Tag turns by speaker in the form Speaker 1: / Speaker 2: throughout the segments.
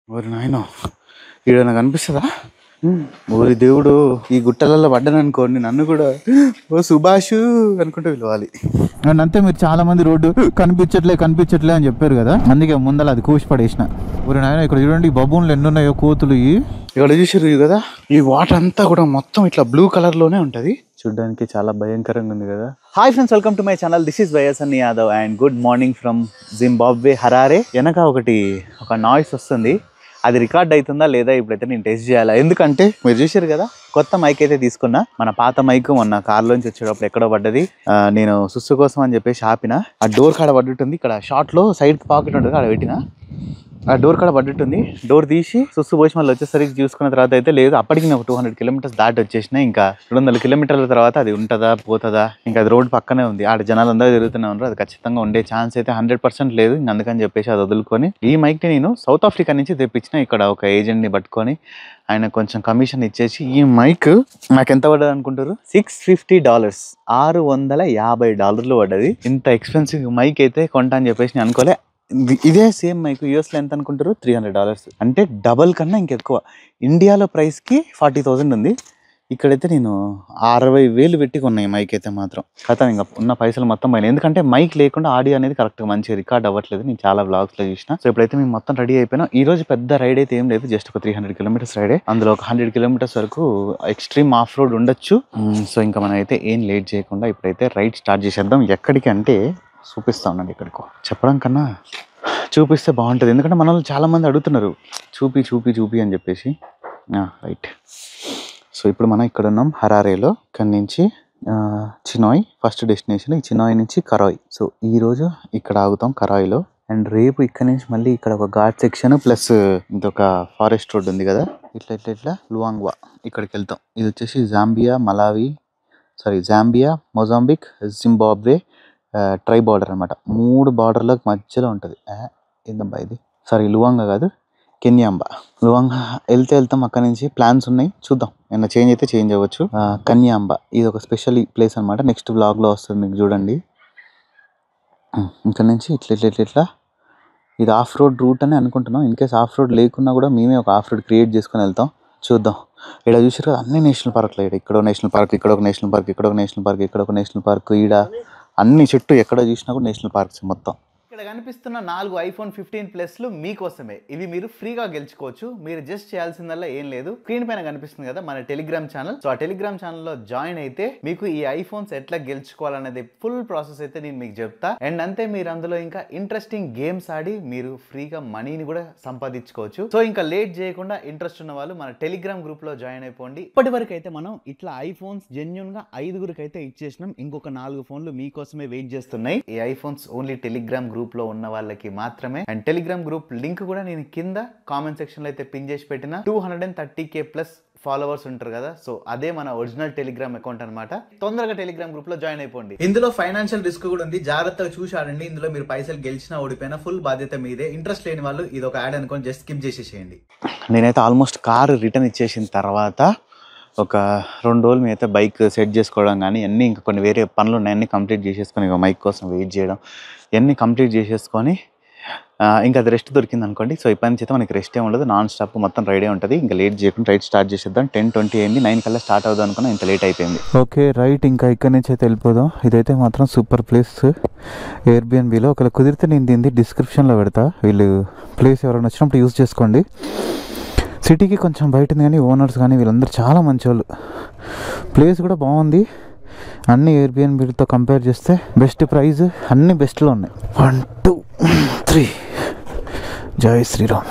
Speaker 1: ఓరి నాయన ఈడ నాకు అనిపిస్తుందా ఓరి దేవుడు ఈ గుట్టలలో పడ్డాను అనుకోండి నన్ను కూడా ఓ సుభాష్ అనుకుంటూ పిలవాలి
Speaker 2: అండ్ అంతే మీరు చాలా మంది రోడ్డు కనిపించట్లే కనిపించట్లే అని చెప్పారు కదా అందుకే ముందర అది కూసి పడేసిన ఊరి నాయన ఇక్కడ చూడండి ఈ బబూన్లు ఎన్ని ఉన్నాయో కోతులు ఇవి
Speaker 1: ఇక్కడ చూసారు కదా ఈ వాటర్ అంతా కూడా మొత్తం ఇట్లా బ్లూ కలర్ లోనే ఉంటది చూడడానికి చాలా భయంకరంగా ఉంది కదా hi friends welcome to my channel this is Y S N Yadav and good morning from Zimbabwe Harare వెనక ఒకటి ఒక నాయిస్ వస్తుంది అది రికార్డ్ అవుతుందా లేదా ఇప్పుడైతే నేను టెస్ట్ చేయాలా ఎందుకంటే మీరు చూసారు కదా కొత్త మైక్ అయితే తీసుకున్నా మన పాత మైక్ మొన్న కార్లోంచి వచ్చేటప్పుడు ఎక్కడో పడ్డది ఆ, నేను సుస్సు కోసం అని చెప్పేసి ఆపిన ఆ డోర్ కాడ పడ్డట్టుంది ఇక్కడ షార్ట్ లో సైడ్ పాకెట్ ఉంటుంది అక్కడ పెట్టిన ఆ డోర్ కాడ పడ్డట్టుంది డోర్ తీసి సుస్సు పోసి మళ్ళీ వచ్చేసరికి చూసుకున్న తర్వాత అయితే లేదు అప్పటికి నేను ఒక టూ హండ్రెడ్ కిలోమీటర్స్ దాటి వచ్చేసిన ఇంకా రెండు వందల కిలోమీటర్ల తర్వాత అది ఉంటుందా పోతుందా ఇంకా అది రోడ్ పక్కనే ఉంది ఆడ జనాలు అందరూ తిరుగుతూనే ఉన్నారు అది ఖచ్చితంగా ఉండే ఛాన్స్ అయితే హండ్రెడ్ పర్సెంట్ లేదు ఇంక అందుకని చెప్పేసి అది వదులుకొని ఈ మైక్ని నేను సౌత్ ఆఫ్రికా నుంచి తెప్పించిన ఇక్కడ ఒక ఏజెంట్ని పట్టుకొని ఆయన కొంచెం కమిషన్ ఇచ్చేసి ఈ మైక్ నాకు ఎంత పడ్డది అనుకుంటారు సిక్స్ ఫిఫ్టీ డాలర్స్ ఆరు వందల యాభై డాలర్లు పడ్డది ఇంత ఎక్స్పెన్సివ్ మైక్ అయితే కొంటా అని చెప్పేసి నేను అనుకోలే ఇది- ఇదే సేమ్ మైక్ యూఎస్లో ఎంత అనుకుంటారు త్రీ హండ్రెడ్ డాలర్స్ అంటే డబల్ కన్నా ఇంకెక్కువ ఇండియాలో ప్రైస్కి ఫార్టీ థౌజండ్ ఉంది ఇక్కడైతే నేను అరవై వేలు పెట్టి కొన్నా ఈ మైక్ అయితే మాత్రం కథ ఇంకా ఉన్న పైసలు మొత్తం పోయినాయి ఎందుకంటే మైక్ లేకుండా ఆడియో అనేది కరెక్ట్గా మంచిగా రికార్డ్ అవ్వట్లేదు నేను చాలా బ్లాగ్స్లో చూసిన సో ఇప్పుడైతే మేము మొత్తం రెడీ అయిపోయినా ఈ రోజు పెద్ద రైడ్ అయితే ఏం లేదు జస్ట్ ఒక త్రీ హండ్రెడ్ కిలోమీటర్స్ రైడే అందులో ఒక హండ్రెడ్ కిలోమీటర్స్ వరకు ఎక్స్ట్రీమ్ ఆఫ్ రోడ్ ఉండొచ్చు మ్, సో ఇంకా మనం అయితే ఏం లేట్ చేయకుండా ఇప్పుడైతే రైడ్ స్టార్ట్ చేసేద్దాం ఎక్కడికి అంటే చూపిస్తా ఉన్నాను ఇక్కడికో చెప్పడం కన్నా చూపిస్తే బాగుంటుంది ఎందుకంటే మన వాళ్ళు చాలా మంది అడుగుతున్నారు చూపి చూపి చూపి అని చెప్పేసి రైట్ సో ఇప్పుడు మనం ఇక్కడ ఉన్నాం హరారేలో ఇక్కడి నుంచి ఆ, చినాయ్ ఫస్ట్ డెస్టినేషన్ ఈ చినాయ్ నుంచి కరాయ్ సో ఈ రోజు ఇక్కడ ఆగుతాం కరాయ్లో అండ్ రేపు ఇక్కడ నుంచి మళ్ళీ ఇక్కడ ఒక ఘాట్ సెక్షన్ ప్లస్ ఇంకొక ఫారెస్ట్ రోడ్ ఉంది కదా ఇట్లా ఇట్లా ఇట్లా లువాంగ్వా ఇక్కడికి వెళ్తాం ఇది వచ్చేసి Zambia Malawi sorry Zambia Mozambique Zimbabwe tri border అనమాట మూడు బార్డర్లకు మధ్యలో ఉంటుంది ఏందబ్బా ఇది సారీ లువాంగా కాదు కెన్యాంబ లువాంగా వెళ్తే వెళ్తాం అక్కడ నుంచి ప్లాన్స్ ఉన్నాయి చూద్దాం ఏమైనా చేంజ్ అయితే చేంజ్ అవ్వచ్చు ఆ, కన్యాంబ ఇది ఒక స్పెషల్ ప్లేస్ అనమాట నెక్స్ట్ బ్లాగ్లో వస్తుంది మీకు చూడండి ఉమ్, ఇక్కడ నుంచి ఇట్లా ఇట్లా ఇట్లా ఇట్లా ఇది ఆఫ్ రోడ్ రూట్ అని అనుకుంటున్నాం ఇన్ కేస్ ఆఫ్ రోడ్ లేకున్నా కూడా మేమే ఒక ఆఫ్ రోడ్ క్రియేట్ చేసుకొని వెళ్తాం చూద్దాం ఇక్కడ చూసారు కదా అన్ని నేషనల్ పార్క్లు ఇక్కడ ఇక్కడ నేషనల్ పార్క్ ఇక్కడ ఒక నేషనల్ పార్క్ ఇక్కడ ఒక నేషనల్ పార్క్ ఇక్కడ ఒక నేషనల్ పార్క్ ఈడ అన్ని చుట్టూ ఎక్కడ చూసినా కూడా నేషనల్ పార్క్స్ మొత్తం
Speaker 3: ఇక్కడ కనిపిస్తున్న నాలుగు ఐఫోన్ ఫిఫ్టీన్ ప్లస్లు మీకోసమే ఇవి మీరు ఫ్రీగా గెలుచుకోవచ్చు మీరు జస్ట్ చేయాల్సిందల్లా ఏం లేదు స్క్రీన్ పైన కనిపిస్తుంది కదా మన టెలిగ్రామ్ ఛానల్ సో ఆ టెలిగ్రామ్ ఛానల్లో జాయిన్ అయితే మీకు ఈ ఐఫోన్స్ ఎట్లా గెలుచుకోవాలనేది ఫుల్ ప్రాసెస్ అయితే నేను మీకు చెప్తా అండ్ అంతే మీరు అందులో ఇంకా ఇంట్రెస్టింగ్ గేమ్స్ ఆడి మీరు ఫ్రీగా మనీని కూడా సంపాదించుకోవచ్చు సో ఇంకా లేట్ చేయకుండా ఇంట్రెస్ట్ ఉన్న వాళ్ళు మన టెలిగ్రామ్ గ్రూప్ లో జాయిన్ అయిపోండి ఇప్పటి వరకు అయితే మనం ఇట్లా ఐఫోన్స్ జెన్యున్ గా ఐదుగురికి అయితే ఇచ్చేసినాం ఇంకొక నాలుగు ఫోన్లు మీకోసమే వెయిట్ చేస్తున్నాయి ఈ ఐఫోన్స్ ఓన్లీ టెలిగ్రామ్ గ్రూప్ లో ఉన్న వాళ్ళకి మాత్రమే అండ్ టెలిగ్రామ్ గ్రూప్ లింక్ కూడా నేను కింద కామెంట్ సెక్షన్ లో అయితే పిన్ చేసి పెట్టిన two hundred and thirty K plus followers ఉంటారు కదా సో అదే మన ఒరిజినల్ టెలిగ్రామ్ అకౌంట్ అన్నమాట తొందరగా టెలిగ్రామ్ గ్రూప్ లో జాయిన్ అయిపోండి ఇందులో ఫైనాన్షియల్ రిస్క్ కూడా ఉంది జాగ్రత్తగా చూసి ఆడండి ఇందులో మీరు పైసలు గెలిచినా ఓడిపోయినా ఫుల్ బాధ్యత మీదే ఇంట్రెస్ట్ లేని వాళ్ళు ఇది ఒక యాడ్ అనుకొని జస్ట్ స్కిప్ చేసేసేయండి
Speaker 1: నేనైతే ఆల్మోస్ట్ కారు రిటర్న్ ఇచ్చేసిన తర్వాత ఒక రెండు రోజులు మేమైతే బైక్ సెట్ చేసుకోవడం కానీ అన్నీ ఇంకా కొన్ని వేరే పనులు ఉన్నాయి అన్నీ కంప్లీట్ చేసేసుకొని ఇక మైక్ కోసం వెయిట్ చేయడం ఇవన్నీ కంప్లీట్ చేసేసుకొని ఆ, ఇంకా అది రెస్ట్ దొరికింది అనుకోండి సో ఇప్పటి నుంచి అయితే మనకి రెస్ట్ ఏమి ఉండదు నాన్ స్టాప్ మొత్తం రైడే ఉంటుంది ఇంకా లేట్ చేయకుండా రైడ్ స్టార్ట్ చేసేద్దాం టెన్ ట్వంటీ అయింది నైన్ కల్లా స్టార్ట్ అవుదాం అనుకున్నా ఇంత లేట్ అయిపోయింది
Speaker 2: ఓకే రైట్ ఇంకా ఇక్కడి నుంచి అయితే వెళ్ళిపోదాం ఇదైతే మాత్రం సూపర్ ప్లేస్ ఎయిర్బిఎన్బిలో ఒకవేళ కుదిరితే నేను దీన్ని డిస్క్రిప్షన్లో పెడతా వీళ్ళు ప్లేస్ ఎవరైనా వచ్చినప్పుడు యూజ్ చేసుకోండి సిటీకి కొంచెం బయట ఉంది కానీ ఓనర్స్ కానీ వీళ్ళందరూ చాలా మంచోళ్ళు ప్లేస్ కూడా బాగుంది అన్ని ఎయిర్బిఎన్బితో కంపేర్ చేస్తే బెస్ట్ ప్రైస్ అన్ని బెస్ట్లో ఉన్నాయి వన్ టూ త్రీ జై శ్రీరామ్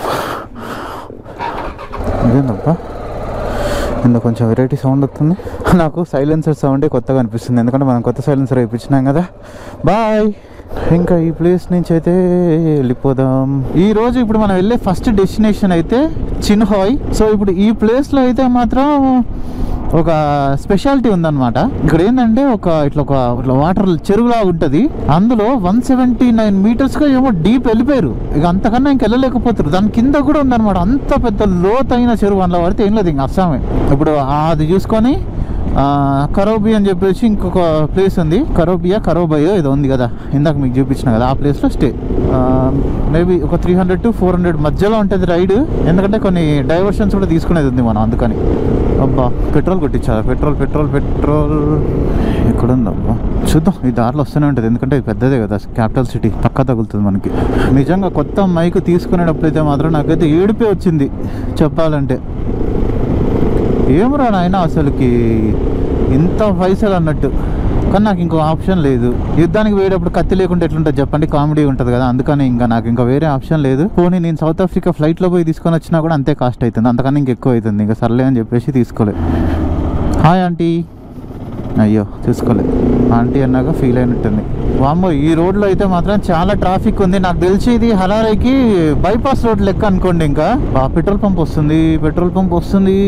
Speaker 2: ఇదేందబ్బా ఇందులో కొంచెం వెరైటీ సౌండ్ వస్తుంది నాకు సైలెన్సర్ సౌండే కొత్తగా అనిపిస్తుంది ఎందుకంటే మనం కొత్త సైలెన్సర్ వేయించినాం కదా బాయ్ ఇంకా ఈ ప్లేస్ నుంచి అయితే వెళ్ళిపోదాం ఈ రోజు ఇప్పుడు మనం వెళ్ళే ఫస్ట్ డెస్టినేషన్ అయితే చిన్హాయ్ సో ఇప్పుడు ఈ ప్లేస్లో అయితే మాత్రం ఒక స్పెషాలిటీ ఉందన్నమాట ఇక్కడ ఏంటంటే ఒక ఇట్లా ఒక ఇట్లా వాటర్ చెరువులా ఉంటుంది అందులో వన్ సెవెంటీ నైన్ మీటర్స్ గా ఏమో డీప్ వెళ్ళిపోయారు ఇక అంతకన్నా ఇంక వెళ్ళలేకపోతారు దాని కింద కూడా ఉందన్నమాట అంత పెద్ద లోతైన చెరువు అందులో పడితే ఏం లేదు ఇంక అస్సామే ఇప్పుడు అది చూసుకొని కరోబి అని చెప్పేసి ఇంకొక ప్లేస్ ఉంది కరోబియా కరోబయో ఏదో ఉంది కదా ఇందాక మీకు చూపించిన కదా ఆ ప్లేస్లో స్టే మేబీ ఒక three hundred to four hundred మధ్యలో ఉంటుంది రైడ్ ఎందుకంటే కొన్ని డైవర్షన్స్ కూడా తీసుకునేది ఉంది మనం అందుకని అబ్బా పెట్రోల్ కొట్టించాలి పెట్రోల్ పెట్రోల్ పెట్రోల్ ఎక్కడ ఉందబ్బా చూద్దాం ఈ దారిలో వస్తూనే ఉంటుంది ఎందుకంటే ఇది పెద్దదే కదా క్యాపిటల్ సిటీ పక్కా తగులుతుంది మనకి నిజంగా కొత్త మైక్ తీసుకునేటప్పుడు అయితే మాత్రం నాకైతే ఏడిపే వచ్చింది చెప్పాలంటే ఏమరా నాయన అసలుకి ఇంత పైసలు అన్నట్టు కానీ నాకు ఇంకో ఆప్షన్ లేదు యుద్ధానికి పోయేటప్పుడు కత్తి లేకుండా ఎట్లుంటుంది చెప్పండి కామెడీ ఉంటుంది కదా అందుకని ఇంకా నాకు ఇంకా వేరే ఆప్షన్ లేదు పోనీ నేను సౌత్ ఆఫ్రికా ఫ్లైట్లో పోయి తీసుకొని వచ్చినా కూడా అంతే కాస్ట్ అవుతుంది అంతకన్నా ఇంకెక్కువ అవుతుంది ఇంకా సర్లే అని చెప్పేసి తీసుకోలేదు హాయ్ ఆంటీ అయ్యో చూసుకోలేదు ఆంటీ అన్నాక ఫీల్ అయినట్టుంది వామ్మో ఈ రోడ్లో అయితే మాత్రం చాలా ట్రాఫిక్ ఉంది నాకు తెలిసి ఇది హరారైకి బైపాస్ రోడ్ లెక్క అనుకోండి ఇంకా ఆ పెట్రోల్ పంప్ వస్తుంది పెట్రోల్ పంప్ వస్తుంది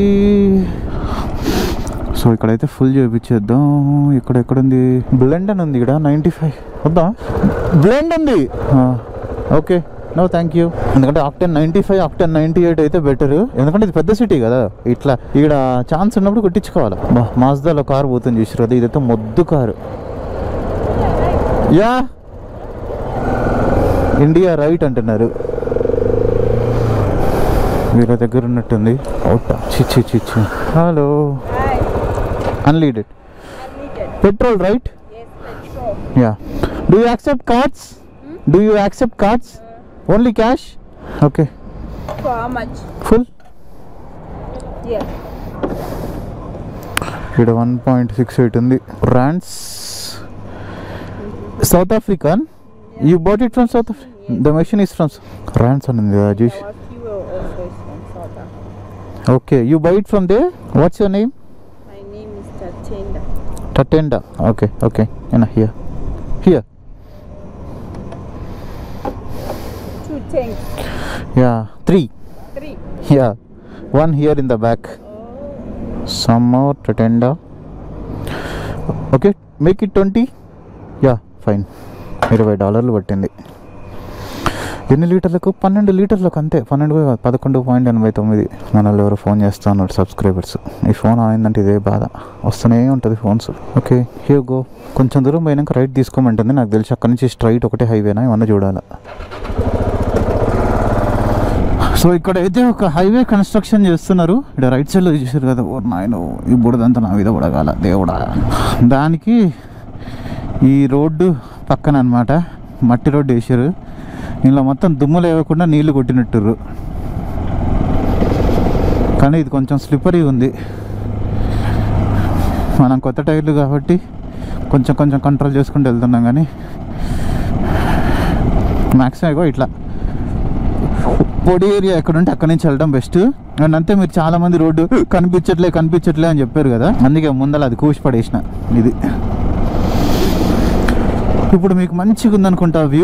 Speaker 2: సో ఇక్కడైతే ఫుల్ చేయించేద్దాం ఇక్కడ ఎక్కడుంది బ్లెండ్ అని ఉంది ఇక్కడ నైంటీ ఫైవ్ వద్దా బ్లెండ్ ఉంది ఓకే నో థ్యాంక్ యూ ఎందుకంటే octane ninety five octane ninety eight అయితే బెటర్ ఎందుకంటే ఇది పెద్ద సిటీ కదా ఇట్లా ఇక్కడ ఛాన్స్ ఉన్నప్పుడు కొట్టించుకోవాలి బా మాజ్దాలో కారు పోతుంది చూసారు కదా ఇదైతే మొద్దు కారు యా ఇండియా రైట్ అంటున్నారు వీళ్ళ దగ్గర ఉన్నట్టుంది అవుట్ చిచ్చి చిచ్చి hello unleaded petrol right yeah do you accept cards do you accept cards only cash okay
Speaker 4: For how much?
Speaker 2: Full
Speaker 4: Yeah.
Speaker 2: ఇక్కడ వన్ పాయింట్ సిక్స్ ఎయిట్ ఉంది rands South African you bought it from South Africa the machine is from rands అని ఉంది చూసి
Speaker 4: Our fuel also is from South Africa.
Speaker 2: Okay you buy it from there what's your name
Speaker 4: My name is Tatenda.
Speaker 2: Tatenda. Okay, okay. And here. Here.
Speaker 4: Two tanks.
Speaker 2: Yeah. Three.
Speaker 4: Three.
Speaker 2: Yeah. One here in the back. Some more Tatenda. Okay. Make it 20. Yeah. Fine. ఇరవై డాలర్లు పట్టింది ఎన్ని లీటర్లకు పన్నెండు లీటర్లకు అంతే పన్నెండు కాదు, పదకొండు point ఎనభై తొమ్మిది మనల్ని ఎవరు ఫోన్ చేస్తా ఉన్నారు సబ్స్క్రైబర్స్ ఈ ఫోన్ ఆయిందంటే ఇదే బాధ వస్తూనే ఉంటుంది ఫోన్స్ ఓకే హియో గో కొంచెం దూరం పోయినాక రైట్ తీసుకోమంటుంది నాకు తెలిసి అక్కడి నుంచి స్ట్రైట్ ఒకటే హైవేనా ఏమన్నా చూడాలి సో ఇక్కడ అయితే ఒక హైవే కన్స్ట్రక్షన్ చేస్తున్నారు ఇక్కడ రైట్ సైడ్లో చూసారు కదా ఓ నాయన ఈ బుడదంతా నా మీద పడగాల దేవుడా దానికి ఈ రోడ్డు పక్కన అనమాట మట్టి రోడ్డు వేసారు ఇందులో మొత్తం దుమ్ము లేవకుండా నీళ్లు కొట్టినట్టుర్రు కానీ ఇది కొంచెం స్లిప్పరీ ఉంది మనం కొత్త టైర్లు కాబట్టి కొంచెం కొంచెం కంట్రోల్ చేసుకుంటూ వెళ్తున్నాం కానీ మ్యాక్సిమం ఇగో ఇట్లా పొడి ఏరియా ఎక్కడ ఉంటే అక్కడి నుంచి వెళ్ళడం బెస్ట్ అండ్ అంతే మీరు చాలా మంది రోడ్డు కనిపించట్లే కనిపించట్లే అని చెప్పారు కదా అందుకే ముందర అది కూసి పడేసిన ఇది ఇప్పుడు మీకు మంచిగా ఉందనుకుంటా వ్యూ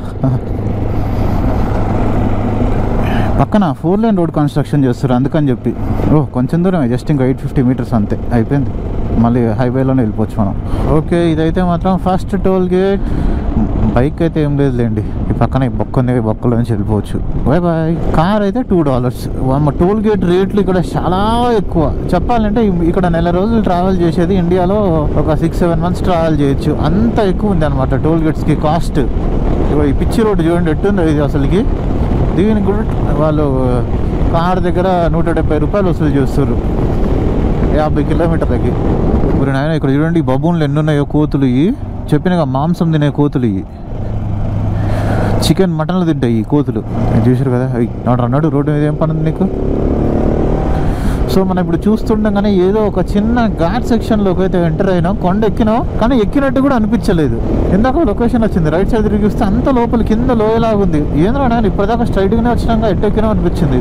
Speaker 2: పక్కన ఫోర్ లైన్ రోడ్ కన్స్ట్రక్షన్ చేస్తారు అందుకని చెప్పి ఓ కొంచెం దూరమే జస్ట్ ఇంకా ఎయిట్ ఫిఫ్టీ మీటర్స్ అంతే అయిపోయింది మళ్ళీ హైవేలోనే వెళ్ళిపోవచ్చు మనం ఓకే ఇదైతే మాత్రం ఫస్ట్ టోల్ గేట్ బైక్ అయితే ఏం లేదులేండి ఈ పక్కన ఈ బొక్క ఉంది ఈ బొక్కలో నుంచి వెళ్ళిపోవచ్చు బాయ్ బాయ్ కార్ అయితే టూ డాలర్స్ టోల్ గేట్ రేట్లు ఇక్కడ చాలా ఎక్కువ చెప్పాలంటే ఇ- ఇక్కడ నెల రోజులు ట్రావెల్ చేసేది ఇండియాలో ఒక సిక్స్ సెవెన్ మంత్స్ ట్రావెల్ చేయొచ్చు అంత ఎక్కువ ఉంది అనమాట టోల్ గేట్స్కి కాస్ట్ ఇగో ఈ పిచ్చి రోడ్డు చూడండి ఎట్టుంది ఇది అసలుకి దీనికి కూడా వాళ్ళు కార్ దగ్గర నూట డెబ్బై రూపాయలు వసూలు చేస్తారు యాభై కిలోమీటర్లకి ఇప్పుడు నాయన ఇక్కడ చూడండి ఈ బబూన్లు ఎన్ని ఉన్నాయో కోతులు ఇవి చెప్పినగా మాంసం తినే కోతులు ఇవి చికెన్ మటన్లు తింటాయి ఈ కోతులు నేను చూసారు కదా అవి నాడు అన్నాడు రోడ్డు మీద ఏం పని ఉంది నీకు సో మనం ఇప్పుడు చూస్తుండగానే ఏదో ఒక చిన్న ఘాట్ సెక్షన్లోకి అయితే ఎంటర్ అయినాం కొండ ఎక్కినాం కానీ ఎక్కినట్టు కూడా అనిపించలేదు ఇందాక లొకేషన్ వచ్చింది రైట్ సైడ్ తిరిగి చూస్తే అంత లోపల కింద లోయలాగుంది ఏంద్రా నాయన ఇప్పటిదాకా స్ట్రైట్గానే వచ్చినాక ఎట్టు ఎక్కినాం అనిపించింది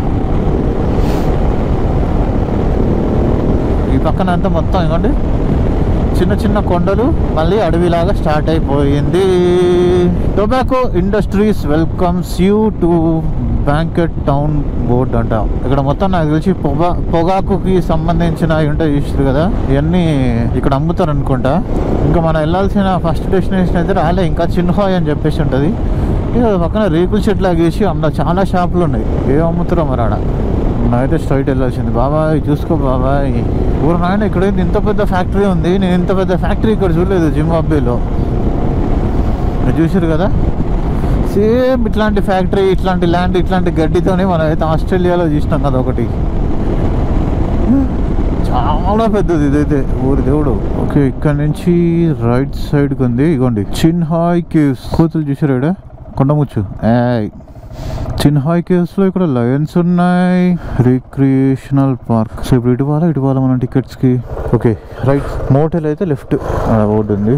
Speaker 2: ఈ పక్కన అంతా మొత్తం ఇవ్వండి చిన్న చిన్న కొండలు మళ్ళీ అడవిలాగా స్టార్ట్ అయిపోయింది tobacco industries welcomes you to Banket town board అంట ఇక్కడ మొత్తం నాకు తెలిసి పొగా పొగాకుకి సంబంధించిన అవి ఉంటాయి చూస్తారు కదా ఇవన్నీ ఇక్కడ అమ్ముతారు అనుకుంటా ఇంకా మనం వెళ్ళాల్సిన ఫస్ట్ డెస్టినేషన్ అయితే రాలే ఇంకా చిన్నహాయ్ అని చెప్పేసి ఉంటుంది ఇక పక్కన రేకుల చెట్లు గీసి అందులో చాలా షాపులు ఉన్నాయి ఏం అమ్ముతారో మరి ఆడ నాకైతే స్ట్రైట్ వెళ్ళాల్సింది బాబాయ్ చూసుకో బాబాయ్ ఊరు నాయన ఇక్కడ ఏంది ఇంత పెద్ద ఫ్యాక్టరీ ఉంది నేను ఇంత పెద్ద ఫ్యాక్టరీ ఇక్కడ చూడలేదు జింబాబ్వేలో మీరు చూసారు కదా సేమ్ ఇట్లాంటి ఫ్యాక్టరీ ఇట్లాంటి ల్యాండ్ ఇట్లాంటి గడ్డితోనే మనం అయితే ఆస్ట్రేలియాలో చూసినాం కదా ఒకటి చాలా పెద్దది ఇదైతే ఊరి దేవుడు ఓకే ఇక్కడ నుంచి రైట్ సైడ్కి ఉంది ఇగోండి చిన్హాయ్ కేవ్స్ కోతులు చూసారు ఇక్కడ కొండముచ్చు ఏయ్ చిన్హాయ్ కేవ్స్ లో ఇక్కడ లయన్స్ ఉన్నాయి రిక్రియేషనల్ పార్క్ సో ఇప్పుడు ఇటు పోవాలా ఇటు పోవాలా మన టికెట్స్ కి ఓకే రైట్ మోటల్ అయితే లెఫ్ట్ బోర్డు ఉంది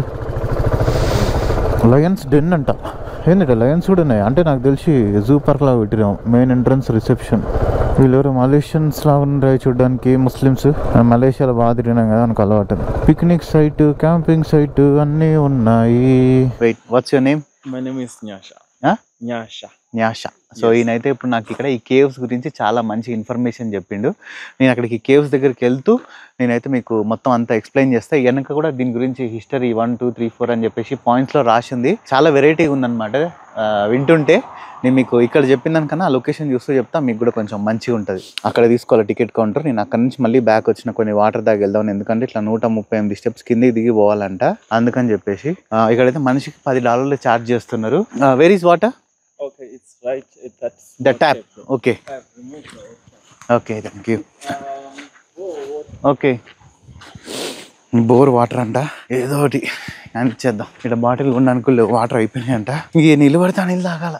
Speaker 2: లయన్స్ డెన్ అంట ఏంటంటే లయన్స్ కూడా ఉన్నాయి అంటే నాకు తెలిసి జూ పార్క్ లాగా పెట్టినాం మెయిన్ ఎంట్రన్స్ రిసెప్షన్ వీళ్ళెవరు మలేషియన్స్ లాగా ఉన్నాయి చూడడానికి ముస్లిమ్స్ మలేషియాలో బాగా తిరిగినాం కదా మనకు అలవాటు పిక్నిక్ సైట్ క్యాంపింగ్ సైట్ అన్నీ ఉన్నాయి
Speaker 1: wait what's your name
Speaker 5: My name is Nyasha.
Speaker 1: Huh?
Speaker 5: Nyasha.
Speaker 1: Nyasha so ఈయనైతే ఇప్పుడు నాకు ఇక్కడ ఈ కేవ్స్ గురించి చాలా మంచి ఇన్ఫర్మేషన్ చెప్పిండు నేను అక్కడికి కేవ్స్ దగ్గరికి వెళ్తూ నేనైతే మీకు మొత్తం అంతా ఎక్స్ప్లెయిన్ చేస్తా వెనక కూడా దీని గురించి history one two three four అని చెప్పేసి పాయింట్స్లో రాసింది చాలా వెరైటీగా ఉందన్నమాట ఆ, వింటుంటే నేను మీకు ఇక్కడ చెప్పిన దానికన్నా ఆ లొకేషన్ చూస్తూ చెప్తా మీకు కూడా కొంచెం మంచిగా ఉంటుంది అక్కడ తీసుకోవాలి టికెట్ కౌంటర్ నేను అక్కడ నుంచి మళ్ళీ బ్యాక్ వచ్చిన కొన్ని వాటర్ దాకా వెళ్దాం ఎందుకంటే ఇట్లా నూట ముప్పై ఎనిమిది స్టెప్స్ కిందికి దిగి పోవాలంట అందుకని చెప్పేసి ఆ, ఇక్కడైతే మనిషికి పది డాలర్లు ఛార్జ్ చేస్తున్నారు where is water
Speaker 5: Okay, it's right. It, that's
Speaker 1: the
Speaker 5: not
Speaker 1: tap
Speaker 5: tap.
Speaker 1: Okay
Speaker 5: Tap, remove the
Speaker 1: okay thank you
Speaker 5: Um, oh, what?
Speaker 1: Okay bore water అంట ఏదో ఒకటి అనిచ్చేద్దాం ఇక్కడ బాటిల్ ఉండడానికి లేవు వాటర్ అయిపోయినాయి అంట ఇక నీళ్ళు పడితే ఆ నీళ్ళు తాగాల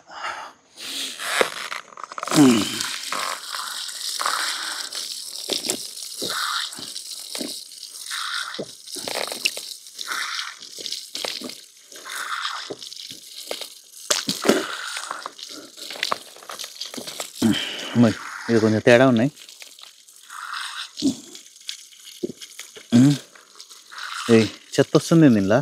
Speaker 1: మరి ఇది కొంచెం తేడా ఉన్నాయి మ్మ్. ఏయ్ చెత్త వస్తుంది దీనిలా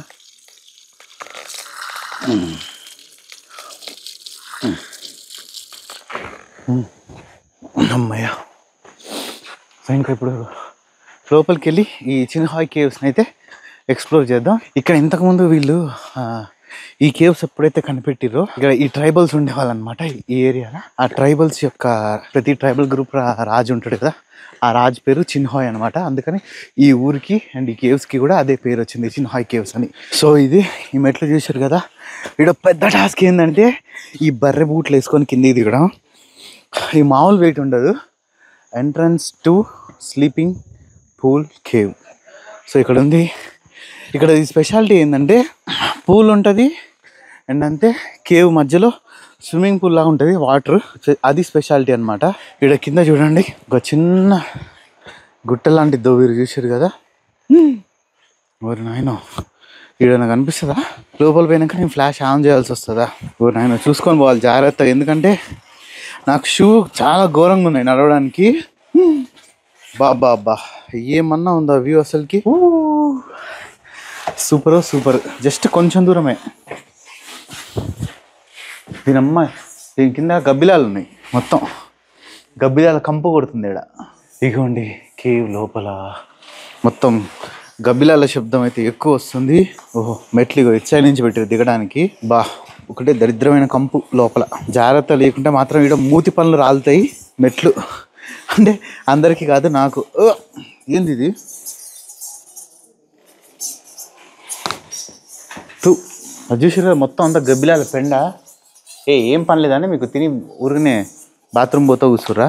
Speaker 1: అమ్మయ్య సో ఇంకా ఇప్పుడు లోపలికి వెళ్ళి ఈ చిన్హాయ్ కేవ్స్ని అయితే ఎక్స్ప్లోర్ చేద్దాం ఇక్కడ ఇంతకుముందు వీళ్ళు ఆ, ఈ కేవ్స్ ఎప్పుడైతే కనిపెట్టిరో ఇక్కడ ఈ ట్రైబల్స్ ఉండేవాళ్ళు అనమాట ఈ ఏరియాలో ఆ ట్రైబల్స్ యొక్క ప్రతి ట్రైబల్ గ్రూప్ రాజు ఉంటాడు కదా ఆ రాజు పేరు చిన్హాయ్ అనమాట అందుకని ఈ ఊరికి అండ్ ఈ కేవ్స్కి కూడా అదే పేరు వచ్చింది చిన్హాయ్ కేవ్స్ అని సో ఇది ఈ మెట్లు చూశారు కదా ఇక్కడ పెద్ద టాస్క్ ఏంటంటే ఈ బర్రె బూట్లు వేసుకొని కిందికి దిగడం ఈ మామూలు వెయిట్ ఉండదు entrance to sleeping pool cave so ఇక్కడ ఉంది ఇక్కడ ఈ స్పెషాలిటీ ఏంటంటే పూల్ ఉంటుంది అండ్ అంతే కేవ్ మధ్యలో స్విమ్మింగ్ పూల్ లాగా ఉంటుంది వాటర్ అది స్పెషాలిటీ అనమాట ఇక్కడ కింద చూడండి ఒక చిన్న గుట్ట లాంటి దోవిరు చూసారు కదా ఓరి నాయన ఇక్కడ నాకు అనిపిస్తుందా లోపల పోయినాక నేను ఫ్లాష్ ఆన్ చేయాల్సి వస్తుందా ఓరి నాయన చూసుకొని పోవాలి జాగ్రత్తగా ఎందుకంటే నాకు షూ చాలా ఘోరంగా ఉన్నాయి నడవడానికి బాబా అబ్బా ఏమన్నా ఉందా వ్యూ అసలుకి సూపర్ సూపర్ జస్ట్ కొంచెం దూరమే దీనమ్మ దీని కింద గబ్బిలాలు ఉన్నాయి మొత్తం గబ్బిలాల కంపు కొడుతుంది ఇక్కడ ఇగోండి కేవ్ లోపల మొత్తం గబ్బిలాల శబ్దం అయితే ఎక్కువ వస్తుంది ఓహో మెట్లు ఇగో ఇటు సైడ్ నుంచి పెట్టారు దిగడానికి బా ఒకటే దరిద్రమైన కంపు లోపల జాగ్రత్త లేకుంటే మాత్రం ఇక్కడ మూతి పనులు రాలుతాయి మెట్లు అంటే అందరికీ కాదు నాకు ఓ, ఏంది ఇది తూ అది చూసిరా మొత్తం అంతా గబ్బిలాల పెండ ఏ ఏం పని లేదని మీకు తిని ఊరికనే బాత్రూమ్ పోతా కూర్చురా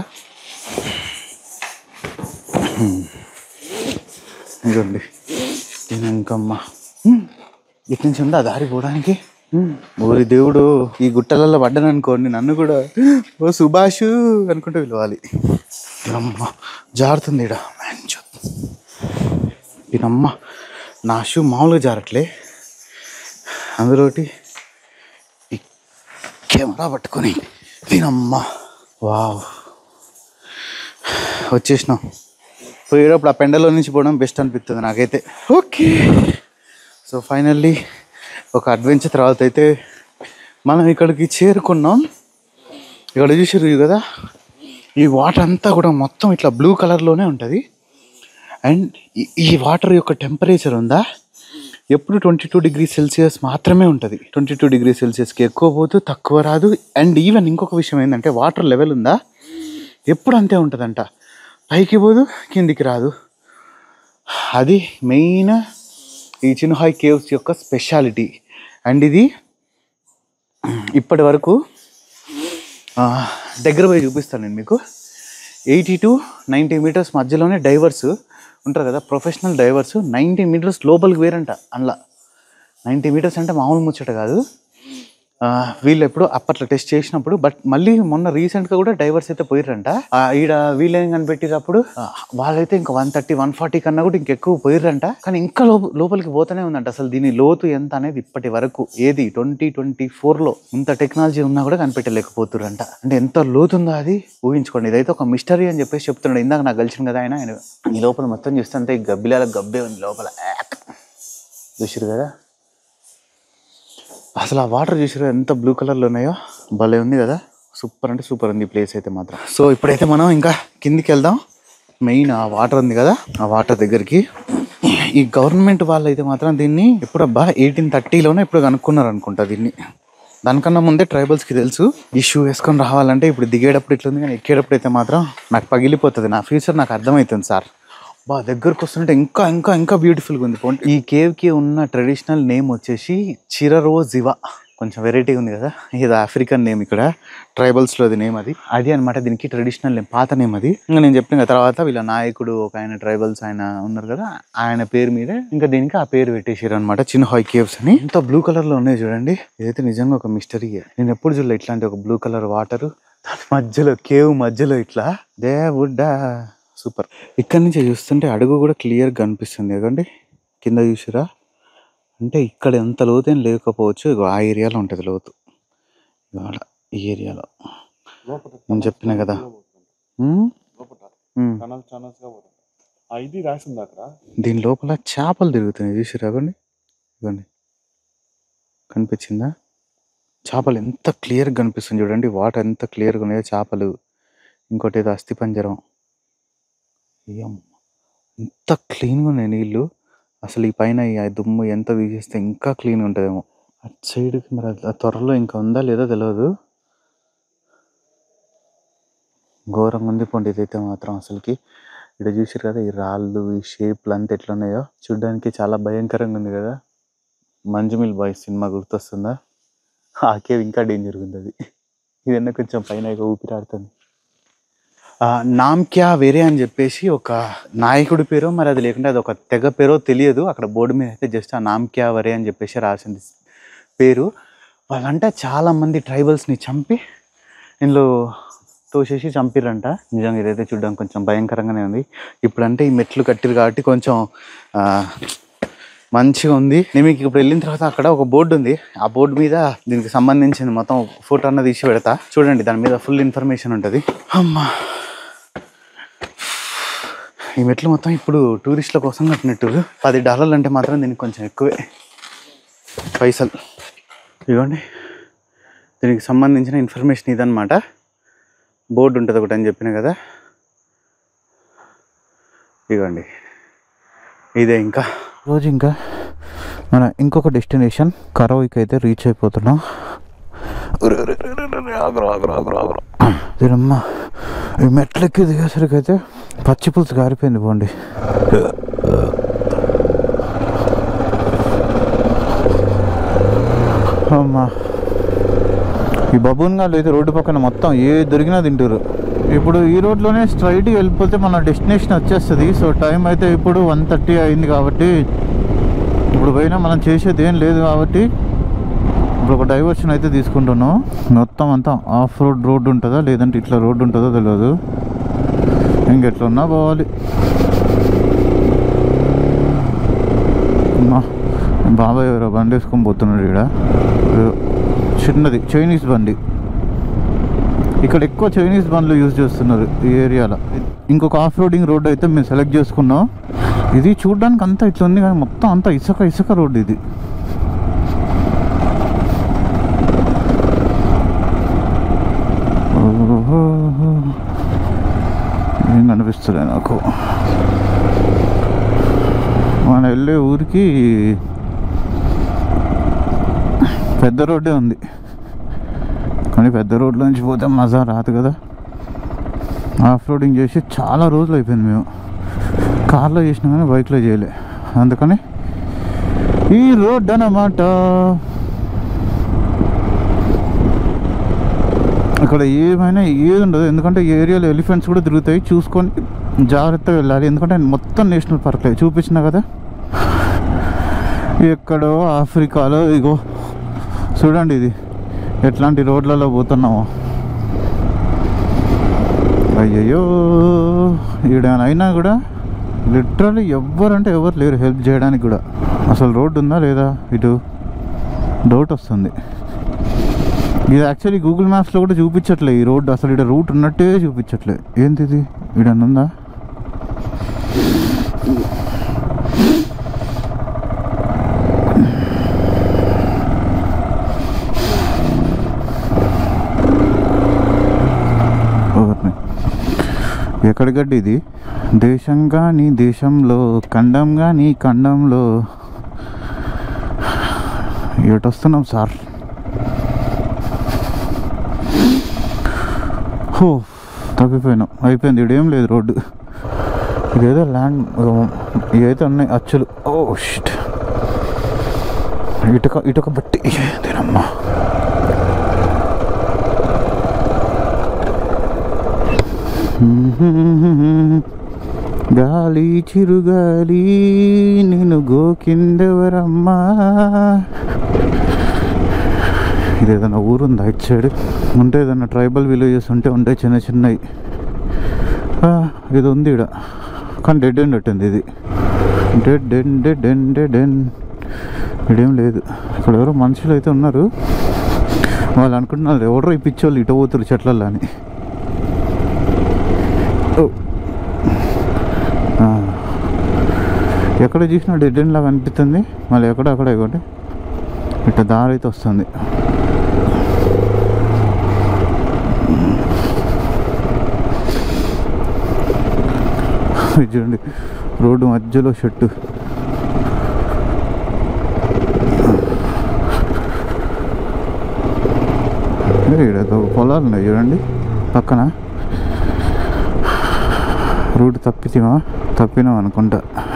Speaker 1: ఇదండి తినంకమ్మ ఇటు నుంచి ఉందా దారి పోవడానికి హ్మ్. ఊరి దేవుడు ఈ గుట్టలలో పడ్డాను అనుకోండి నన్ను కూడా ఓ సుభాష్ అనుకుంటూ పిలవాలి అమ్మ జారుతుంది ఇడ మంచి దీనమ్మ నా షూ మామూలుగా జారట్లే అందులోటి ఈ కెమెరా పట్టుకొని దీనమ్మ వావ్ వచ్చేసినాం పోయేటప్పుడు ఆ పెండలో నుంచి పోవడం బెస్ట్ అనిపిస్తుంది నాకైతే ఓకే సో ఫైనల్లీ ఒక అడ్వెంచర్ తర్వాత అయితే మనం ఇక్కడికి చేరుకున్నాం ఇక్కడ చూసారు కదా ఈ వాటర్ అంతా కూడా మొత్తం ఇట్లా బ్లూ కలర్లోనే ఉంటుంది అండ్ ఈ- ఈ వాటర్ యొక్క టెంపరేచర్ ఉందా ఎప్పుడు ట్వంటీ టూ డిగ్రీ సెల్సియస్ మాత్రమే ఉంటుంది ట్వంటీ టూ డిగ్రీ సెల్సియస్కి ఎక్కువ పోతూ తక్కువ రాదు అండ్ ఈవెన్ ఇంకొక విషయం ఏంటంటే వాటర్ లెవెల్ ఉందా ఎప్పుడు అంతే ఉంటుందంట పైకి పోదు కిందికి రాదు అది మెయిన్ ఈ చిన్హాయ్ కేవ్స్ యొక్క స్పెషాలిటీ అండ్ ఇది ఇప్పటి వరకు ఆ, దగ్గర పోయి చూపిస్తాను నేను మీకు ఎయిటీ టు నైంటీ మీటర్స్ మధ్యలోనే డైవర్స్ ఉంటారు కదా ప్రొఫెషనల్ డైవర్స్ నైంటీ మీటర్స్ లోపలికి వేరంట అందులో నైంటీ మీటర్స్ అంటే మామూలు ముచ్చట కాదు ఆ, వీళ్ళు ఎప్పుడు అప్పట్లో టెస్ట్ చేసినప్పుడు బట్ మళ్ళీ మొన్న రీసెంట్గా కూడా డైవర్స్ అయితే పోయిర్రంట ఆ, ఈడ వీళ్ళేం కనిపెట్టినప్పుడు ఆ, వాళ్ళైతే ఇంకా వన్ థర్టీ వన్ ఫార్టీ కన్నా కూడా ఇంకెక్కువ పోయిర్రంట కానీ ఇంకా లోప లోపలికి పోతూనే ఉందంట అసలు దీని లోతు ఎంత అనేది ఇప్పటి వరకు ఏది ట్వంటీ ట్వంటీ ఫోర్లో ఇంత టెక్నాలజీ ఉన్నా కూడా కనిపెట్టలేకపోతుర్రంట అంటే ఎంత లోతు ఉందో అది ఊహించుకోండి ఇదైతే ఒక మిస్టరీ అని చెప్పేసి చెప్తున్నాడు ఇందాక నాకు కలిసిన కదా ఆయన ఆయన ఈ లోపల మొత్తం చూస్తుంటే ఈ గబ్బిలాల గబ్బే ఉంది లోపల యాక్. చూసిరు కదా అసలు ఆ వాటర్ చూసారు ఎంత బ్లూ కలర్లో ఉన్నాయో భలే ఉంది కదా సూపర్ అంటే సూపర్ ఉంది ఈ ప్లేస్ అయితే మాత్రం సో ఇప్పుడైతే మనం ఇంకా కిందికి వెళ్దాం మెయిన్ ఆ వాటర్ ఉంది కదా ఆ వాటర్ దగ్గరికి ఈ గవర్నమెంట్ వాళ్ళు అయితే మాత్రం దీన్ని ఎప్పుడబ్బా ఎయిటీన్ థర్టీలోనే ఇప్పుడు కనుక్కున్నారు అనుకుంటా దీన్ని దానికన్నా ముందే ట్రైబల్స్కి తెలుసు ఈ షూ వేసుకొని రావాలంటే ఇప్పుడు దిగేటప్పుడు ఇట్లుంది కానీ ఎక్కేటప్పుడు అయితే మాత్రం నాకు పగిలిపోతుంది నా ఫ్యూచర్ నాకు అర్థమవుతుంది సార్ బా దగ్గరకు వస్తుంటే ఇంకా ఇంకా ఇంకా బ్యూటిఫుల్గా ఉంది పోండి ఈ కేవ్కి ఉన్న ట్రెడిషనల్ నేమ్ వచ్చేసి చిరరో జివా కొంచెం వెరైటీ ఉంది కదా ఇది ఆఫ్రికన్ నేమ్ ఇక్కడ ట్రైబల్స్లోది నేమ్ అది అది అనమాట దీనికి ట్రెడిషనల్ నేమ్ పాత నేమ్ అది ఇంకా నేను చెప్పిన కదా తర్వాత వీళ్ళ నాయకుడు ఒక ఆయన ట్రైబల్స్ ఆయన ఉన్నారు కదా ఆయన పేరు మీదే ఇంకా దీనికి ఆ పేరు పెట్టేసారు అనమాట చిన్న హాయ్ కేవ్స్ అని ఎంత బ్లూ కలర్ లో ఉన్నాయి చూడండి ఇదైతే నిజంగా ఒక మిస్టరీ నేను ఎప్పుడు చూడలే ఇట్లాంటి ఒక బ్లూ కలర్ వాటర్ దాని మధ్యలో కేవ్ మధ్యలో ఇట్లా దే వుడ్ సూపర్ ఇక్కడ నుంచి చూస్తుంటే అడుగు కూడా క్లియర్గా కనిపిస్తుంది కదండి కింద చూసిరా అంటే ఇక్కడ ఎంత లోతేం లేకపోవచ్చు ఇగో ఆ ఏరియాలో ఉంటుంది లోతు ఇవాళ ఈ ఏరియాలో నేను చెప్పిన కదా ఉమ్, ఉమ్.
Speaker 5: ఛానల్ ఛానల్స్ గా పోతుంది ఆ, ఇది రాసింది అక్కడ
Speaker 1: దీని లోపల చేపలు తిరుగుతున్నాయి చూసిరా ఇవ్వండి ఇవ్వండి కనిపించిందా చేపలు ఎంత క్లియర్గా కనిపిస్తుంది చూడండి వాటర్ ఎంత క్లియర్గా ఉన్నాయో చేపలు ఇంకోటి ఏదో అస్థి పంజరం ఏం ఎంత క్లీన్గా ఉన్నాయి నీళ్ళు అసలు ఈ పైన ఈ దుమ్ము ఎంత తీసేస్తే ఇంకా క్లీన్గా ఉంటుందేమో అటు సైడ్కి మరి అది- ఆ త్వరలో ఇంకా ఉందా లేదో తెలియదు ఘోరంగా ఉంది పోండి ఇదైతే మాత్రం అసలుకి ఇక్కడ చూసారు కదా ఈ రాళ్ళు ఈ షేప్లు అంతా ఎట్లా ఉన్నాయో చూడడానికి చాలా భయంకరంగా ఉంది కదా మంజుమిల్ బాయ్స్ సినిమా గుర్తొస్తుందా ఆ కేవ్ ఇంకా డేంజర్ ఉంది అది ఇదన్నా కొంచెం పైన ఇక ఊపిరాడుతుంది ఆ, నామ్క్యా వేరే అని చెప్పేసి ఒక నాయకుడి పేరో మరి అది లేకుంటే అది ఒక తెగ పేరో తెలియదు అక్కడ బోర్డు మీద అయితే జస్ట్ ఆ నామ్క్యా వరే అని చెప్పేసి రాసింది పేరు వాళ్ళంటే చాలా మంది ట్రైబల్స్ని చంపి ఇందులో తోసేసి చంపిర్రంట నిజంగా ఇదైతే చూడడానికి కొంచెం భయంకరంగానే ఉంది ఇప్పుడంటే ఈ మెట్లు కట్టిరు కాబట్టి కొంచెం ఆ, మంచిగా ఉంది నేను మీకు ఇప్పుడు వెళ్ళిన తర్వాత అక్కడ ఒక బోర్డు ఉంది ఆ బోర్డు మీద దీనికి సంబంధించిన మొత్తం ఫోటో అన్న తీసి పెడతా చూడండి దాని మీద ఫుల్ ఇన్ఫర్మేషన్ ఉంటుంది అమ్మా ఈ మెట్లు మొత్తం ఇప్పుడు టూరిస్టుల కోసం కట్టినట్టు పది డాలర్లు అంటే మాత్రం దీనికి కొంచెం ఎక్కువే పైసలు ఇదిగోండి దీనికి సంబంధించిన ఇన్ఫర్మేషన్ ఇదన్నమాట బోర్డు ఉంటుంది ఒకటి అని చెప్పిన కదా ఇదిగోండి ఇదే ఇంకా
Speaker 2: రోజు ఇంకా మన ఇంకొక డెస్టినేషన్ కరోయికి అయితే రీచ్ అయిపోతున్నాం ఉరే, ఉరే, ఉరే, ఉరే, ఉరే, ఆగురా, ఆగురా, ఆగురా, ఆగురా. దీనమ్మ ఈ మెట్లెక్కి దిగేసరికి అయితే పచ్చి పులుసు గారిపోయింది పోండి అమ్మా ఈ బబూన్ గాళ్ళు అయితే రోడ్డు పక్కన మొత్తం ఏ దొరికినా తింటారు ఇప్పుడు ఈ రోడ్లోనే స్ట్రైట్గా వెళ్ళిపోతే మన డెస్టినేషన్ వచ్చేస్తుంది సో టైం అయితే ఇప్పుడు వన్ థర్టీ అయింది కాబట్టి ఇప్పుడు పోయినా మనం చేసేది ఏం లేదు కాబట్టి ఇప్పుడు ఒక డైవర్షన్ అయితే తీసుకుంటున్నాం మొత్తం అంతా ఆఫ్ రోడ్ రోడ్డు ఉంటుందా లేదంటే ఇట్లా రోడ్డు ఉంటుందో తెలియదు ఇంకెట్లున్నా పోవాలి అమ్మా, బాబాయ్ ఎవరో బండి వేసుకొని పోతున్నాడు ఇక్కడ ఏదో చిన్నది చైనీస్ బండి ఇక్కడ ఎక్కువ చైనీస్ బండ్లు యూజ్ చేస్తున్నారు ఈ ఏరియాలో ఇంకొక ఆఫ్ రోడింగ్ రోడ్ అయితే మేము సెలెక్ట్ చేసుకున్నాం ఇది చూడడానికి అంతా ఇట్లా ఉంది కానీ మొత్తం అంతా ఇసుక ఇసుక రోడ్ ఇది ఓహో. ఏం కనిపిస్తుంది నాకు మనం వెళ్ళే ఊరికి పెద్ద రోడ్డే ఉంది కానీ పెద్ద రోడ్లో నుంచి పోతే మజా రాదు కదా ఆఫ్ రోడింగ్ చేసి చాలా రోజులు అయిపోయింది మేము కార్లో చేసినా కానీ బైక్లో చేయలే అందుకని ఈ రోడ్ అన్నమాట ఇక్కడ ఏమైనా ఏది ఉండదు ఎందుకంటే ఈ ఏరియాలో ఎలిఫెంట్స్ కూడా తిరుగుతాయి చూసుకొని జాగ్రత్తగా వెళ్ళాలి ఎందుకంటే మొత్తం నేషనల్ పార్క్లే చూపించిన కదా ఎక్కడో ఆఫ్రికాలో ఇగో చూడండి ఇది ఎట్లాంటి రోడ్లలో పోతున్నామో అయ్యయ్యో ఈడ అయినా కూడా లిటరల్లీ ఎవ్వరంటే ఎవరు లేరు హెల్ప్ చేయడానికి కూడా అసలు రోడ్డు ఉందా లేదా ఇటు డౌట్ వస్తుంది ఇది యాక్చువల్లీ గూగుల్ మ్యాప్స్లో కూడా చూపించట్లే ఈ రోడ్డు అసలు ఇక్కడ రూట్ ఉన్నట్టే చూపించట్లే ఏంది ఇది ఇక్కడ ఉందా ఓర్ని. ఎక్కడి గడ్డి ఇది దేశంగా నీ దేశంలో ఖండంగా నీ ఖండంలో ఎటు వస్తున్నాం సార్ హో తప్పిపోయినాం అయిపోయింది ఇడేం లేదు రోడ్డు ఇదేదో ల్యాండ్ ఇవైతే ఉన్నాయి అచ్చులు ఓ షిట్ ఇటుక ఇటుక బట్టి దీనమ్మా గాలి చిరుగాలి నేను గోకిందెవరమ్మా ఇది ఏదైనా ఊరుందా ఇటు సైడ్ ఉంటే ఏదైనా ట్రైబల్ విలేజెస్ ఉంటే ఉంటాయి చిన్న చిన్నవి ఆ, ఇది ఉంది ఇక్కడ కానీ డెడ్ ఎండ్ అట్టింది ఇది dead den dead end dead end ఇడేం లేదు ఇక్కడ ఎవరో మనుషులు అయితే ఉన్నారు వాళ్ళు అనుకుంటున్నారు ఎవరో ఈ పిచ్చోళ్ళు ఇటు పోతురు చెట్లల్లో అని ఓ. ఆ. ఎక్కడ చూసినా డెడ్ ఎండ్ లాగా అనిపిస్తుంది మళ్ళీ ఎక్కడ అక్కడ ఇవ్వండి ఇట్లా దారి అయితే వస్తుంది ఇది చూడండి రోడ్డు మధ్యలో షెట్టు ఇక్కడ పొలాలు ఉన్నాయి చూడండి పక్కన రూట్ తప్పితేమా తప్పినాం అనుకుంటా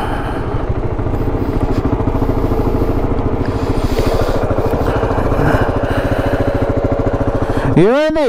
Speaker 2: ఏమైంది